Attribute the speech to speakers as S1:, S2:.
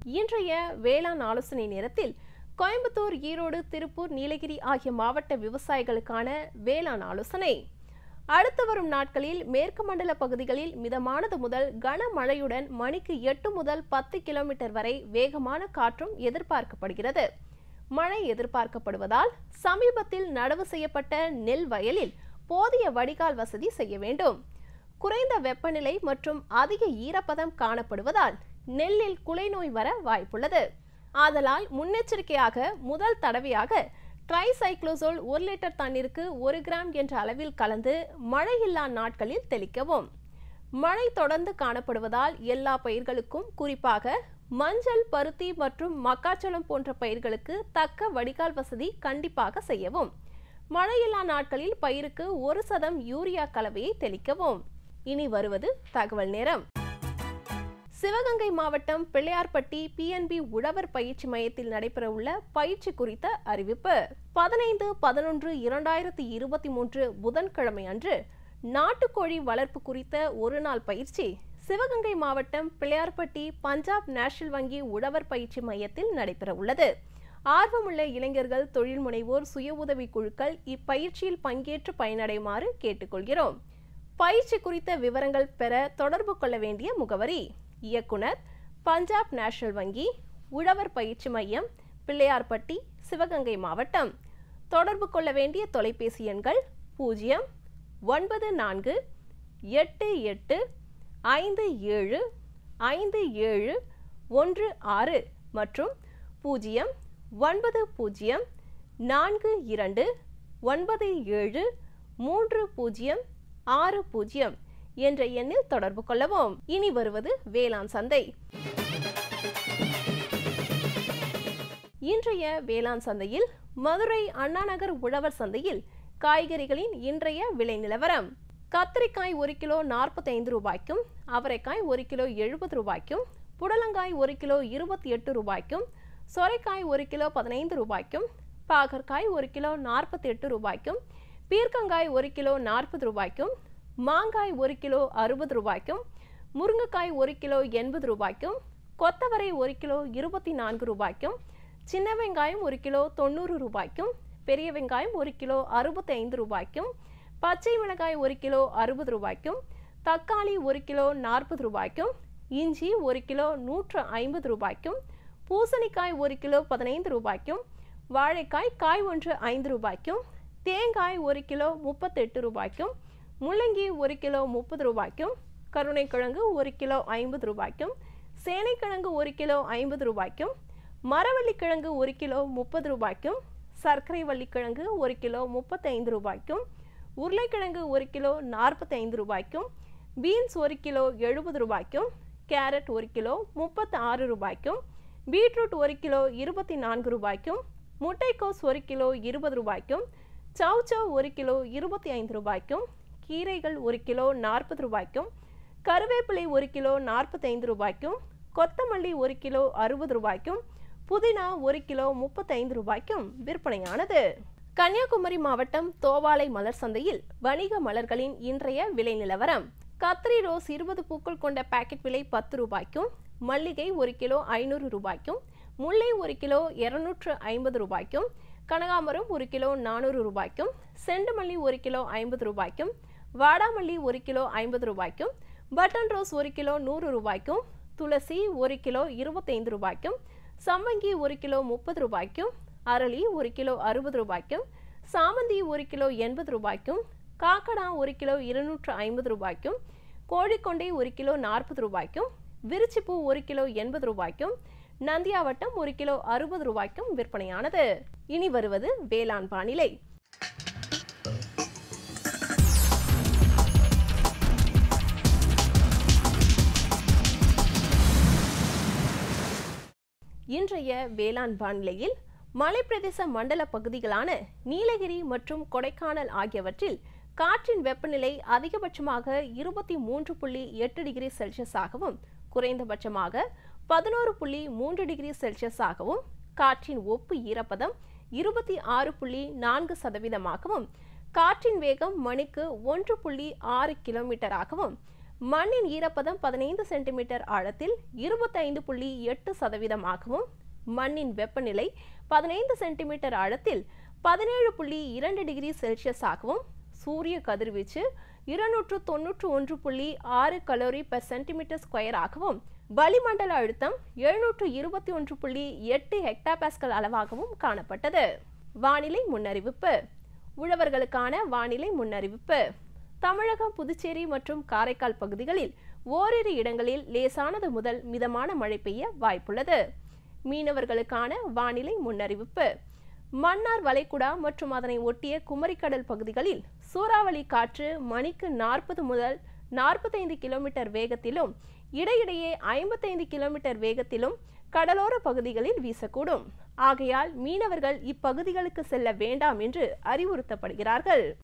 S1: இன்றைய வேளாண் ஆலோசனை நேரத்தில் கோயம்புத்தூர் ஈரோடு திருப்பூர் நீலகிரி ஆகிய மாவட்ட விவசாயிகளுக்கான வேளாண் ஆலோசனை அடுத்து வரும் நாட்களில் மேற்கு மண்டல பகுதிகளில் மிதமானது முதல் கனமழையுடன் மணிக்கு எட்டு முதல் பத்து கிலோமீட்டர் வரை வேகமான காற்றும் எதிர்பார்க்கப்படுகிறது மழை எதிர்பார்க்கப்படுவதால் சமீபத்தில் நடவு செய்யப்பட்ட நெல் வயலில் போதிய வடிகால் வசதி செய்ய வேண்டும் குறைந்த வெப்பநிலை மற்றும் அதிக ஈரப்பதம் காணப்படுவதால் நெல்லில் குலைநோய் வர வாய்ப்புள்ளது ஆதலால் முன்னெச்சரிக்கையாக முதல் தடவையாக ட்ரைசைக்ளோசோல் ஒரு லிட்டர் தண்ணீருக்கு ஒரு கிராம் என்ற அளவில் கலந்து மழையில்லா நாட்களில் தெளிக்கவும் மழை தொடர்ந்து காணப்படுவதால் எல்லா பயிர்களுக்கும் குறிப்பாக மஞ்சள் பருத்தி மற்றும் மக்காச்சோளம் போன்ற பயிர்களுக்கு தக்க வடிகால் வசதி கண்டிப்பாக செய்யவும் மழையில்லா நாட்களில் பயிருக்கு ஒரு சதம் யூரியா கலவையை தெளிக்கவும் இனி வருவது தகவல் நேரம் சிவகங்கை மாவட்டம் பிள்ளையார்பட்டி பிஎன்பி உழவர் பயிற்சி மையத்தில் நடைபெறவுள்ள பயிற்சி குறித்த அறிவிப்பு பதினைந்து பதினொன்று இரண்டாயிரத்தி இருபத்தி மூன்று புதன்கிழமை அன்று நாட்டுக்கோழி வளர்ப்பு குறித்த ஒரு நாள் பயிற்சி சிவகங்கை மாவட்டம் பிள்ளையார்பட்டி பஞ்சாப் நேஷனல் வங்கி உழவர் பயிற்சி மையத்தில் நடைபெறவுள்ளது ஆர்வமுள்ள இளைஞர்கள் தொழில் முனைவோர் சுய உதவி குழுக்கள் இப்பயிற்சியில் பங்கேற்று பயனடையுமாறு கேட்டுக்கொள்கிறோம் பயிற்சி குறித்த விவரங்கள் பெற தொடர்பு கொள்ள வேண்டிய முகவரி இயக்குனர் பஞ்சாப் நேஷனல் வங்கி உழவர் பயிற்சி மையம் பிள்ளையார்பட்டி சிவகங்கை மாவட்டம் தொடர்பு கொள்ள வேண்டிய தொலைபேசி எண்கள் பூஜ்ஜியம் ஒன்பது நான்கு எட்டு எட்டு ஐந்து ஏழு ஐந்து ஏழு ஒன்று ஆறு மற்றும் பூஜ்ஜியம் ஒன்பது பூஜ்ஜியம் நான்கு இரண்டு ஒன்பது ஏழு மூன்று பூஜ்ஜியம் ஆறு பூஜ்ஜியம் என்ற எண்ணில் தொடர்பு கொள்ளவும் இனி வருவது வேளாண் சந்தை இன்றைய வேளாண் சந்தையில் மதுரை அண்ணாநகர் உழவர் சந்தையில் காய்கறிகளின் இன்றைய விலை நிலவரம் கத்திரிக்காய் ஒரு கிலோ நாற்பத்தைந்து ரூபாய்க்கும் அவரைக்காய் ஒரு கிலோ எழுபது ரூபாய்க்கும் புடலங்காய் ஒரு கிலோ இருபத்தி எட்டு ரூபாய்க்கும் சொரைக்காய் ஒரு கிலோ பதினைந்து ரூபாய்க்கும் பாகற்காய் ஒரு கிலோ நாற்பத்தி எட்டு ரூபாய்க்கும் பீர்க்கங்காய் ஒரு கிலோ நாற்பது ரூபாய்க்கும் மாங்காய் ஒரு கிலோ அறுபது ரூபாய்க்கும் முருங்கைக்காய் ஒரு கிலோ எண்பது ரூபாய்க்கும் கொத்தவரை ஒரு கிலோ இருபத்தி நான்கு ரூபாய்க்கும் சின்ன வெங்காயம் ஒரு கிலோ தொண்ணூறு ரூபாய்க்கும் பெரிய வெங்காயம் ஒரு கிலோ அறுபத்தி ஐந்து ரூபாய்க்கும் பச்சை மிளகாய் ஒரு கிலோ அறுபது ரூபாய்க்கும் தக்காளி ஒரு கிலோ நாற்பது ரூபாய்க்கும் இஞ்சி ஒரு கிலோ நூற்று ஐம்பது ரூபாய்க்கும் பூசணிக்காய் ஒரு கிலோ பதினைந்து ரூபாய்க்கும் வாழைக்காய் காய் ஒன்று ஐந்து ரூபாய்க்கும் தேங்காய் ஒரு கிலோ முப்பத்தெட்டு ரூபாய்க்கும் முள்ளங்கி ஒரு கிலோ முப்பது ரூபாய்க்கும் கருணைக்கிழங்கு ஒரு கிலோ ஐம்பது ரூபாய்க்கும் சேனைக்கிழங்கு ஒரு கிலோ ஐம்பது ரூபாய்க்கும் மரவள்ளிக்கிழங்கு ஒரு கிலோ முப்பது ரூபாய்க்கும் சர்க்கரை வள்ளிக்கிழங்கு ஒரு கிலோ முப்பத்தைந்து ரூபாய்க்கும் உருளைக்கிழங்கு ஒரு கிலோ நாற்பத்தைந்து ரூபாய்க்கும் பீன்ஸ் ஒரு கிலோ எழுபது ரூபாய்க்கும் கேரட் ஒரு கிலோ முப்பத்தி ஆறு ரூபாய்க்கும் பீட்ரூட் ஒரு கிலோ இருபத்தி நான்கு ரூபாய்க்கும் முட்டைக்கோஸ் ஒரு கிலோ இருபது ரூபாய்க்கும் சவ் சவ் ஒரு கிலோ இருபத்தி ஐந்து ரூபாய்க்கும் கீரைகள் ஒரு கிலோ நாற்பது ரூபாய்க்கும் கருவேப்பிலை ஒரு கிலோ நாற்பத்தைந்து ரூபாய்க்கும் கொத்தமல்லி ஒரு கிலோ அறுபது ரூபாய்க்கும் புதினா ஒரு கிலோ முப்பத்தைந்து ரூபாய்க்கும் விற்பனையானது கன்னியாகுமரி மாவட்டம் தோவாளை மலர் சந்தையில் வணிக மலர்களின் இன்றைய விலை நிலவரம் கத்திரி ரோஸ் இருபது பூக்கள் கொண்ட பாக்கெட் விலை பத்து ரூபாய்க்கும் மல்லிகை ஒரு கிலோ ஐநூறு ரூபாய்க்கும் முல்லை ஒரு கிலோ இருநூற்று ஐம்பது ரூபாய்க்கும் கனகாமரம் ஒரு கிலோ நானூறு ரூபாய்க்கும் செண்டுமல்லி ஒரு கிலோ ஐம்பது ரூபாய்க்கும் வாடாமல்லி ஒரு கிலோ ஐம்பது ரூபாய்க்கும் பட்டன் ரோஸ் ஒரு கிலோ நூறு ரூபாய்க்கும் துளசி ஒரு கிலோ இருபத்தைந்து ரூபாய்க்கும் சம்மங்கி ஒரு கிலோ முப்பது ரூபாய்க்கும் அரளி ஒரு கிலோ அறுபது ரூபாய்க்கும் சாமந்தி ஒரு கிலோ எண்பது ரூபாய்க்கும் காக்கடா ஒரு கிலோ இருநூற்று ஐம்பது ரூபாய்க்கும் கோழிக்கொண்டை ஒரு கிலோ நாற்பது ரூபாய்க்கும் விரிச்சிப்பூ ஒரு கிலோ எண்பது ரூபாய்க்கும் நந்தியாவட்டம் ஒரு கிலோ அறுபது ரூபாய்க்கும் விற்பனையானது இனி வருவது வேளாண் வானிலை இன்றைய வேளாண் வானிலையில் மலைப்பிரதேச மண்டல பகுதிகளான நீலகிரி மற்றும் கொடைக்கானல் ஆகியவற்றில் காற்றின் வெப்பநிலை அதிகபட்சமாக இருபத்தி மூன்று புள்ளி எட்டு டிகிரி செல்சியஸாகவும் குறைந்தபட்சமாக பதினோரு புள்ளி மூன்று டிகிரி செல்சியஸாகவும் காற்றின் ஒப்பு ஈரப்பதம் இருபத்தி ஆறு புள்ளி நான்கு சதவீதமாகவும் காற்றின் வேகம் மணிக்கு ஒன்று புள்ளி ஆறு கிலோமீட்டராகவும் மண்ணின் ஈரப்பதம் பதினைந்து சென்டிமீட்டர் ஆழத்தில் இருபத்தைந்து புள்ளி எட்டு சதவீதமாகவும் மண்ணின் வெப்பநிலை பதினைந்து சென்டிமீட்டர் ஆழத்தில் பதினேழு புள்ளி இரண்டு டிகிரி செல்சியஸ் ஆகவும் சூரிய கதிர்வீச்சு இருநூற்று தொன்னூற்று ஒன்று புள்ளி ஆறு கலோரி பெர் சென்டிமீட்டர் ஸ்கொயர் ஆகவும் வளிமண்டல அழுத்தம் எழுநூற்று இருபத்தி ஒன்று புள்ளி எட்டு ஹெக்டாபாஸ்கல் அளவாகவும் காணப்பட்டது வானிலை முன்னறிவிப்பு உழவர்களுக்கான வானிலை முன்னறிவிப்பு தமிழகம் புதுச்சேரி மற்றும் காரைக்கால் பகுதிகளில் ஓரிரு இடங்களில் லேசானது முதல் மிதமான மழை பெய்ய வாய்ப்புள்ளது மீனவர்களுக்கான வானிலை முன்னறிவிப்பு மன்னார் வளைகுடா மற்றும் அதனை ஒட்டிய குமரிக்கடல் பகுதிகளில் சூறாவளி காற்று மணிக்கு நாற்பது முதல் நாற்பத்தைந்து கிலோமீட்டர் வேகத்திலும் இடையிடையே ஐம்பத்தைந்து கிலோமீட்டர் வேகத்திலும் கடலோர பகுதிகளில் வீசக்கூடும் ஆகையால் மீனவர்கள் இப்பகுதிகளுக்கு செல்ல வேண்டாம் என்று அறிவுறுத்தப்படுகிறார்கள்